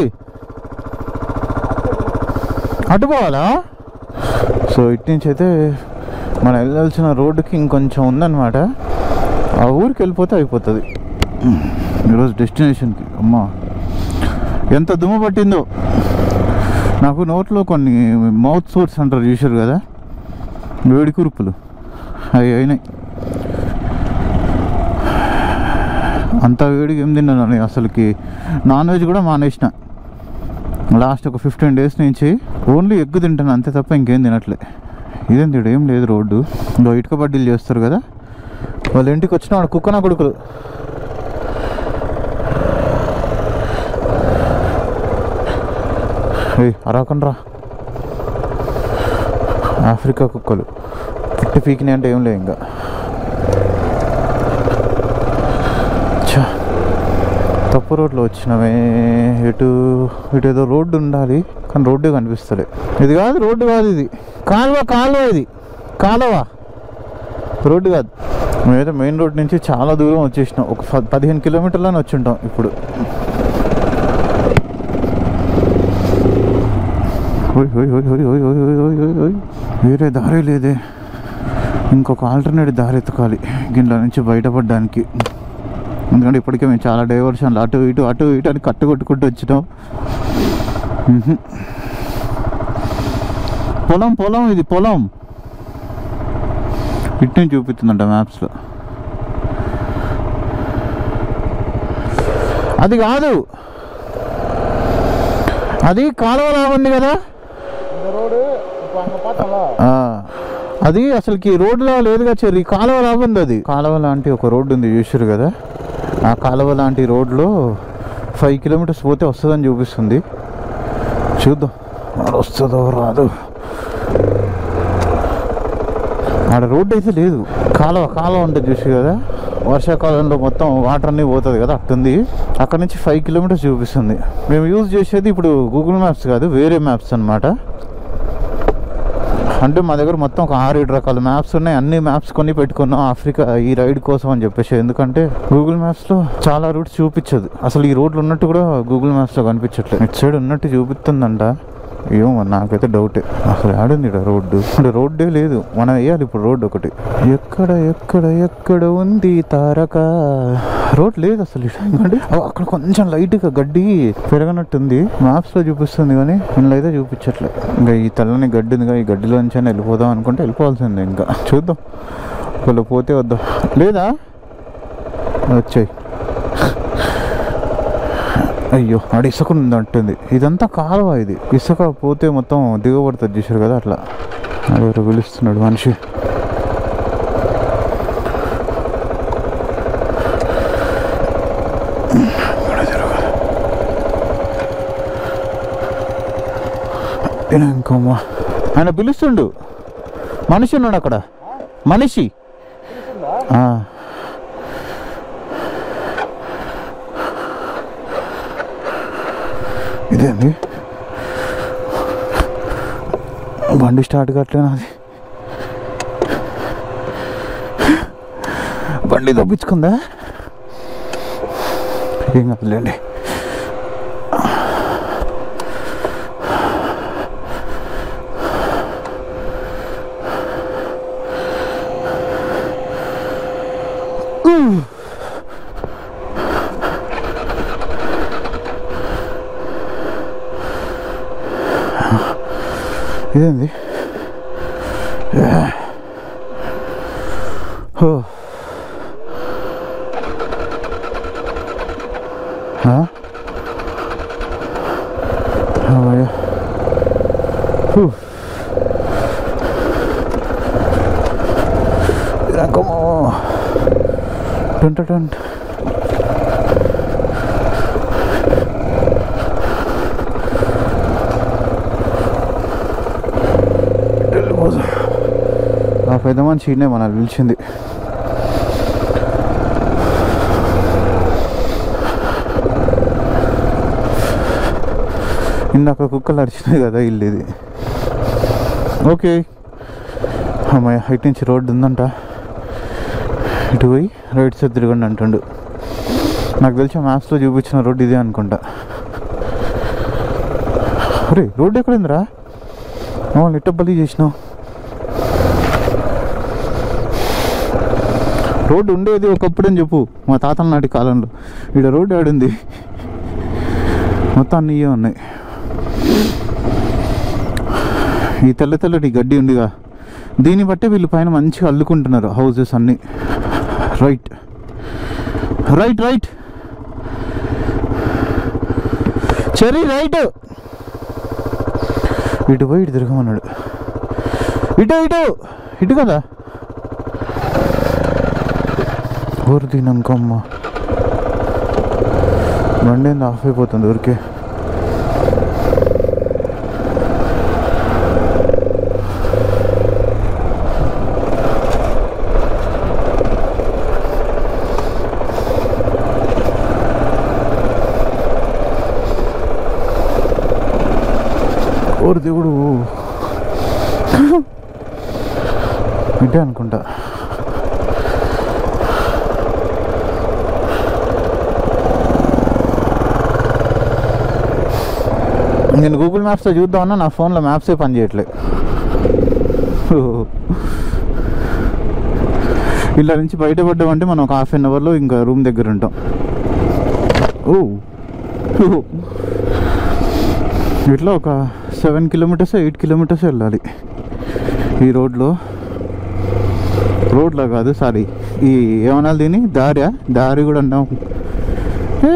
Speaker 2: అటు పోవాలా సో ఇటు నుంచి అయితే మనం వెళ్ళాల్సిన రోడ్డుకి ఇంకొంచెం ఉందన్నమాట ఆ ఊరికి వెళ్ళిపోతే అయిపోతుంది ఈరోజు డెస్టినేషన్కి అమ్మా ఎంత దుమ్ము పట్టిందో నాకు నోట్లో కొన్ని మౌత్ సోర్స్ అంటారు చూసారు కదా వేడి కురుపులు అవి అయినాయి అంత వేడిగా ఏం తిన్నాను నేను అసలుకి నాన్ వెజ్ కూడా మానేసిన లాస్ట్ ఒక ఫిఫ్టీన్ డేస్ నుంచి ఓన్లీ ఎగ్ తింటాను అంతే తప్ప ఇంకేం తినట్లే ఇదేంటి ఈడ ఏం లేదు రోడ్డు ఇంకో ఇటుక బడ్డీలు చేస్తారు కదా వాళ్ళ ఇంటికి వచ్చిన వాడు కుక్కన కొడుకులు ఏయ్ అరాకండ్రా ఆఫ్రికా కుక్కలు పుట్టి పీకినాయి అంటే ఏం లేవు ఇంకా ఛా, తప్పు రోడ్లో వచ్చినవే ఇటు ఇటు ఏదో రోడ్డు ఉండాలి కానీ రోడ్డు కనిపిస్తలే ఇది కాదు రోడ్డు కాదు ఇది కాలువ కాలువ ఇది కాలువ రోడ్డు కాదు మేమైతే మెయిన్ రోడ్ నుంచి చాలా దూరం వచ్చేసినాం ఒక ప- పదిహేను కిలోమీటర్లని వచ్చి ఉంటాం ఇప్పుడు ఓయ్ ఓయ్ ఓయ్ ఓయ్ ఓయ్ ఓయ్ ఓయ్ ఓయ్ ఓయ్ ఓయ్ వేరే దారి లేదే ఇంకొక ఆల్టర్నేట్ దారి ఎత్తుకోవాలి గిన్నెల నుంచి బయటపడడానికి ఎందుకంటే ఇప్పటికే మేము చాలా డైవర్షన్లు అటు ఇటు అటు ఇటు అని కట్టు కొట్టుకుంటూ వచ్చినాం మ్హూ. పొలం పొలం ఇది పొలం ఇటు నుంచి చూపిస్తుందంట మ్యాప్స్లో అది కాదు అది కాలువ ఉంది కదా ఆ, అది అసలుకి రోడ్డులా లేదుగా చెర్రి కాలువ లాగుంది అది కాలువ లాంటి ఒక రోడ్డు ఉంది చూసారు కదా ఆ కాలువ లాంటి రోడ్లో ఫైవ్ కిలోమీటర్స్ పోతే వస్తుందని చూపిస్తుంది చూద్దాం మరి వస్తుందో రాదు ఆడ రోడ్డు అయితే లేదు కాలువ కాలువ ఉంటుంది చూసి కదా వర్షాకాలంలో మొత్తం వాటర్ అన్నీ పోతుంది కదా అట్టుంది అక్కడ నుంచి ఫైవ్ కిలోమీటర్స్ చూపిస్తుంది మేము యూజ్ చేసేది ఇప్పుడు గూగుల్ మ్యాప్స్ కాదు వేరే మ్యాప్స్ అన్నమాట అంటే మా దగ్గర మొత్తం ఒక ఆరు ఏడు రకాల మ్యాప్స్ ఉన్నాయి అన్ని మ్యాప్స్ కొని పెట్టుకున్నాం ఆఫ్రికా ఈ రైడ్ కోసం అని చెప్పేసి ఎందుకంటే గూగుల్ మ్యాప్స్లో చాలా రూట్స్ చూపించదు అసలు ఈ రోడ్లు ఉన్నట్టు కూడా గూగుల్ మ్యాప్స్లో కనిపించట్లేదు ఇటు సైడ్ ఉన్నట్టు చూపిస్తుందంట ఏమో మరి నాకైతే డౌటే అసలు ఆడుంది ఈడ రోడ్డు అంటే రోడ్డే లేదు మనం వేయాలి ఇప్పుడు రోడ్డు ఒకటి ఎక్కడ ఎక్కడ ఎక్కడ ఉంది తారక రోడ్ లేదు అసలు ఈడ. ఎందుకంటే అ- అక్కడ కొంచెం లైట్గా గడ్డి పెరగనట్టుంది మ్యాప్స్లో చూపిస్తుంది కానీ ఇందులో అయితే చూపించట్లే ఇంకా ఈ తెల్లని గడ్డి ఉందిగా ఈ గడ్డిలోంచి అయినా వెళ్ళిపోదాం అనుకుంటే వెళ్ళిపోవాల్సిందే ఇంకా చూద్దాం ఒకవేళ పోతే వద్దాం లేదా వచ్చాయి అయ్యో ఆడ ఇసుక ఉందంటుంది ఇదంతా కాలువ ఇది ఇసుక పోతే మొత్తం దిగబడుతుంది చూసారు కదా అట్లా ఎవరు పిలుస్తున్నాడు మనిషి ఇంకమ్మా ఆయన పిలుస్తుండు మనిషి ఉన్నాడు అక్కడ మనిషి ఆ. ఇదేంది బండి స్టార్ట్ కావట్లేదు అది బండి తప్పించుకుందా ఏం కాదులేండి ఇదేంది హో. ఆ? అమ్మయ్య. హూ. ఇదనుకోమో. టంట టంట. వెళ్ళిపోదు ఆ పెద్ద మనిషి ఈయనే మనల్ని పిలిచింది ఇందాక కుక్కలు అరిచినాయి కదా ఇల్లు ఇది ఓకే అమ్మాయి హైట్ నుంచి రోడ్డు ఉందంట ఇటు పోయి రైట్ సైడ్ తిరగండి అంటుండు నాకు తెలిసి మ్యాప్స్లో చూపించిన రోడ్డు ఇదే అనుకుంటా అరే రోడ్డు ఎక్కడుందిరా మమ్మల్ని ఇట్టబలి చేసినావు రోడ్డు ఉండేది ఒకప్పుడు అని చెప్పు మా తాతల నాటి కాలంలో ఇక్కడ రోడ్డు ఆడింది మొత్తం అన్నీ ఉన్నాయి ఈ తెల్ల తెల్లటి గడ్డి ఉందిగా దీన్ని బట్టి వీళ్ళు పైన మంచిగా అల్లుకుంటున్నారు హౌసెస్ అన్నీ రైట్ రైట్ రైట్ చెరీ రైట్ ఇటు పోయి ఇటు తిరగమన్నాడు ఇటు ఇటు ఇటు కదా ఊరు తినకమ్మ బండి ఏంది ఆఫ్ అయిపోతుంది ఊరికే ఓరు దేవుడు ఇటే అనుకుంటా నేను గూగుల్ మ్యాప్స్లో చూద్దామన్నా నా ఫోన్లో మ్యాప్సే పనిచేయట్లేదు ఇలా నుంచి బయటపడ్డామంటే మనం ఒక హాఫ్ అన్ అవర్లో ఇంకా రూమ్ దగ్గర ఉంటాం ఓ ఓ. ఇట్లా ఒక సెవెన్ కిలోమీటర్స్ ఎయిట్ కిలోమీటర్స్ వెళ్ళాలి ఈ రోడ్లో రోడ్లో కాదు సారీ ఈ ఏమనాలి దీని దారా దారి కూడా అన్నాం ఏ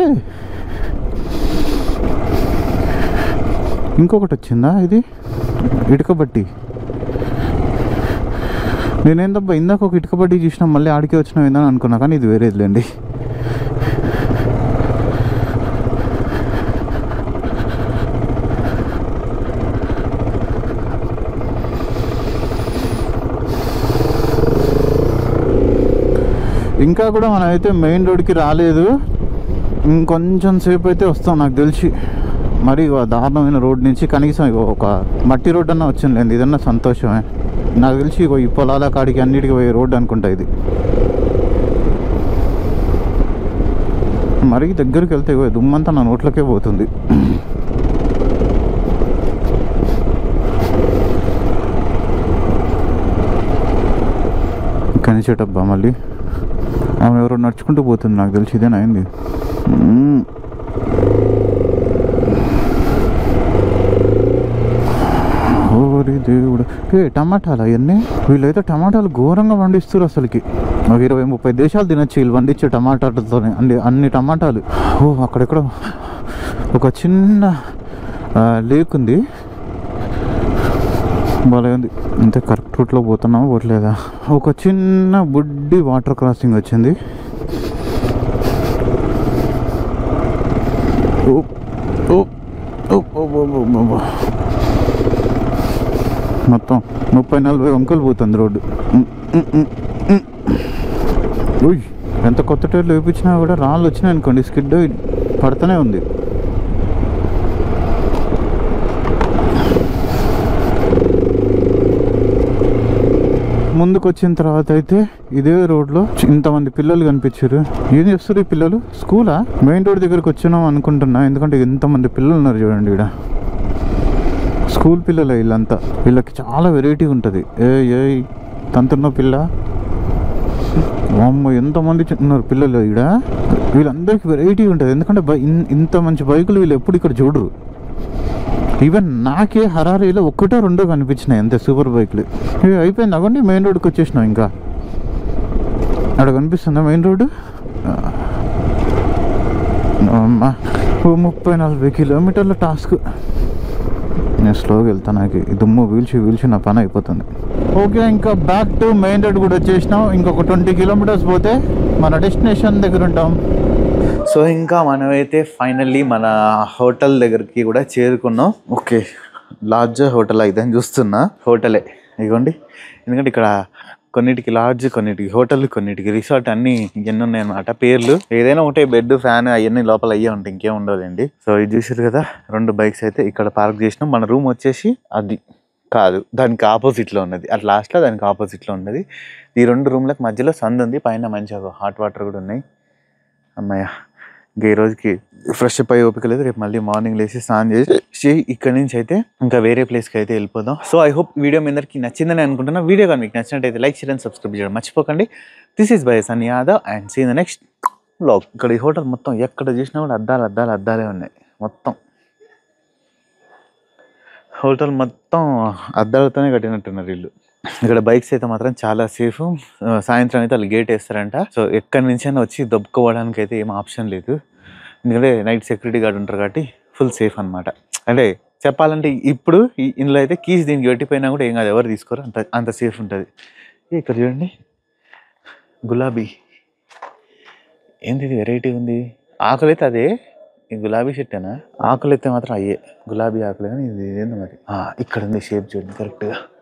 Speaker 2: ఇంకొకటి వచ్చిందా ఇది ఇటుక బట్టి నేనేందబ్బా ఇందాక ఒక ఇటుక బట్టి చూసినా మళ్ళీ ఆడికే వచ్చినా ఏందని అనుకున్నా కానీ ఇది వేరేదిలేండి ఇంకా కూడా మనం అయితే మెయిన్ రోడ్కి రాలేదు ఇంకొంచెం సేపు అయితే వస్తాం నాకు తెలిసి మరి ఇగో దారుణమైన రోడ్ నుంచి కనీసం ఇగో ఒక మట్టి రోడ్ అన్న వచ్చింది ఇదన్నా సంతోషమే నాకు తెలిసి ఇగో ఈ పొలాల కాడికి అన్నిటికీ పోయే రోడ్ అనుకుంటా ఇది మరి దగ్గరికి వెళ్తే ఇగో దుమ్మంతా నా నోట్లకే పోతుంది కనిచేటబ్బా మళ్ళీ ఆమె ఎవరో నడుచుకుంటూ పోతుంది నాకు తెలిసి ఇదేనా అయింది మ్మ్. ఓరి దేవుడు ఏ టమాటాలు అవన్నీ వీళ్ళైతే టమాటాలు ఘోరంగా పండిస్తారు అసలుకి ఒక ఇరవై ముప్పై దేశాలు తినొచ్చు వీళ్ళు పండించే టమాటాలతోనే అన్ని అన్ని టమాటాలు ఓ అక్కడెక్కడ ఒక చిన్న ఆ, లేక్ ఉంది భలే ఉంది అంతే కరెక్ట్ రూట్లో పోతున్నామా పోవట్లేదా ఒక చిన్న బుడ్డి వాటర్ క్రాసింగ్ వచ్చింది ఓ, ఓ, ఓ, ఓ, ఓ, ఓ, ఓ, ఓ. మొత్తం ముప్పై నలభై వంకలు పోతుంది రోడ్డు ఉమ్, ఉమ్, ఉమ్, ఉమ్. ఉయ్ ఎంత కొత్త టైర్లు వేయించినా కూడా రాళ్ళు వచ్చినాయి అనుకోండి స్కిడ్ పడుతూనే ఉంది ముందుకు వచ్చిన తర్వాత అయితే ఇదే రోడ్లో ఇంతమంది పిల్లలు కనిపించారు ఏం చేస్తారు ఈ పిల్లలు స్కూలా మెయిన్ రోడ్ దగ్గరకు వచ్చినాం అనుకుంటున్నా ఎందుకంటే ఇంతమంది పిల్లలు ఉన్నారు చూడండి ఇక్కడ స్కూల్ పిల్లలే వీళ్ళంతా వీళ్ళకి చాలా వెరైటీ ఉంటుంది ఏ ఏ తంతున్న పిల్ల అమ్మ ఎంతమంది చి- ఉన్నారు పిల్లలు ఇక్కడ వీళ్ళందరికీ వెరైటీ ఉంటుంది ఎందుకంటే బై ఇన్- ఇంత మంచి బైకులు వీళ్ళు ఎప్పుడు ఇక్కడ చూడరు ఈవెన్ నాకే హరారీలో ఒక్కటో రెండో కనిపించినాయి అంతే సూపర్ బైక్లు ఏ అయిపోయింది అవ్వండి మెయిన్ రోడ్కి వచ్చేసినాం ఇంకా అక్కడ కనిపిస్తుందా మెయిన్ రోడ్డు అమ్మా ఓ ముప్పై నలభై కిలోమీటర్ల టాస్క్ నేను స్లోగా వెళ్తాను నాకు ఈ దుమ్ము వీల్చి వీల్చి నా పని అయిపోతుంది ఓకే ఇంకా బ్యాక్ టు మెయిన్ రోడ్ కూడా వచ్చేసినాం ఇంకొక ట్వంటీ కిలోమీటర్స్ పోతే మన డెస్టినేషన్ దగ్గర ఉంటాం
Speaker 1: సో ఇంకా మనమైతే ఫైనల్లీ మన హోటల్ దగ్గరికి కూడా చేరుకున్నాం ఓకే లార్జ్ హోటల్ అయితే అని చూస్తున్నా హోటలే ఇదిగోండి ఎందుకంటే ఇక్కడ కొన్నిటికి లాడ్జ్ కొన్నిటికి హోటల్ కొన్నిటికి రిసార్ట్ అన్ని ఎన్ని ఉన్నాయి అనమాట పేర్లు ఏదైనా ఒకటే బెడ్ ఫ్యాన్ అవన్నీ లోపల అయ్యే ఉంటాయి ఇంకేం ఉండదండి సో ఇది చూసారు కదా రెండు బైక్స్ అయితే ఇక్కడ పార్క్ చేసినాం మన రూమ్ వచ్చేసి అది కాదు దానికి ఆపోజిట్లో ఉన్నది అట్ లాస్ట్లో దానికి ఆపోజిట్లో ఉన్నది ఈ రెండు రూమ్లకు మధ్యలో సందు ఉంది పైన మంచిగా హాట్ వాటర్ కూడా ఉన్నాయి అమ్మయ్య ఇంకా ఈ రోజుకి ఫ్రెష్ అప్ అయ్యే ఓపిక లేదు రేపు మళ్ళీ మార్నింగ్ లేచి స్నానం చేసి ఇక్కడ నుంచి అయితే ఇంకా వేరే ప్లేస్కి అయితే వెళ్ళిపోదాం సో ఐ హోప్ వీడియో మీ అందరికి నచ్చిందని అనుకుంటున్నా వీడియో కానీ మీకు నచ్చినట్టయితే లైక్ చేయడం సబ్స్క్రైబ్ చేయడం మర్చిపోకండి దిస్ ఈస్ బై సన్ Yadav and see the next blog ఇక్కడ ఈ హోటల్ మొత్తం ఎక్కడ చూసినా కూడా అద్దాలు అద్దాలు అద్దాలే ఉన్నాయి మొత్తం హోటల్ మొత్తం అద్దాలతోనే కట్టినట్టున్నారు వీళ్ళు ఇక్కడ బైక్స్ అయితే మాత్రం చాలా సేఫ్ సాయంత్రం అయితే వాళ్ళు గేట్ వేస్తారంట సో ఎక్కడి నుంచి అయినా వచ్చి దొబ్బుకోవడానికి అయితే ఏం ఆప్షన్ లేదు ఎందుకంటే నైట్ సెక్యూరిటీ గార్డ్ ఉంటారు కాబట్టి ఫుల్ సేఫ్ అన్నమాట అంటే చెప్పాలంటే ఇప్పుడు ఈ- ఇందులో అయితే కీస్ దీనికి పెట్టిపోయినా కూడా ఏం కాదు ఎవరు తీసుకోరు అంత అంత సేఫ్ ఉంటుంది ఇక్కడ చూడండి గులాబీ ఏంది ఇది వెరైటీ ఉంది ఆకులు అయితే అదే ఈ గులాబీ చెట్టేనా ఆకులు అయితే మాత్రం అయ్యే గులాబీ ఆకులు కానీ ఇది ఏంది మరి ఆ, ఇక్కడ ఉంది షేప్ చూడండి కరెక్ట్గా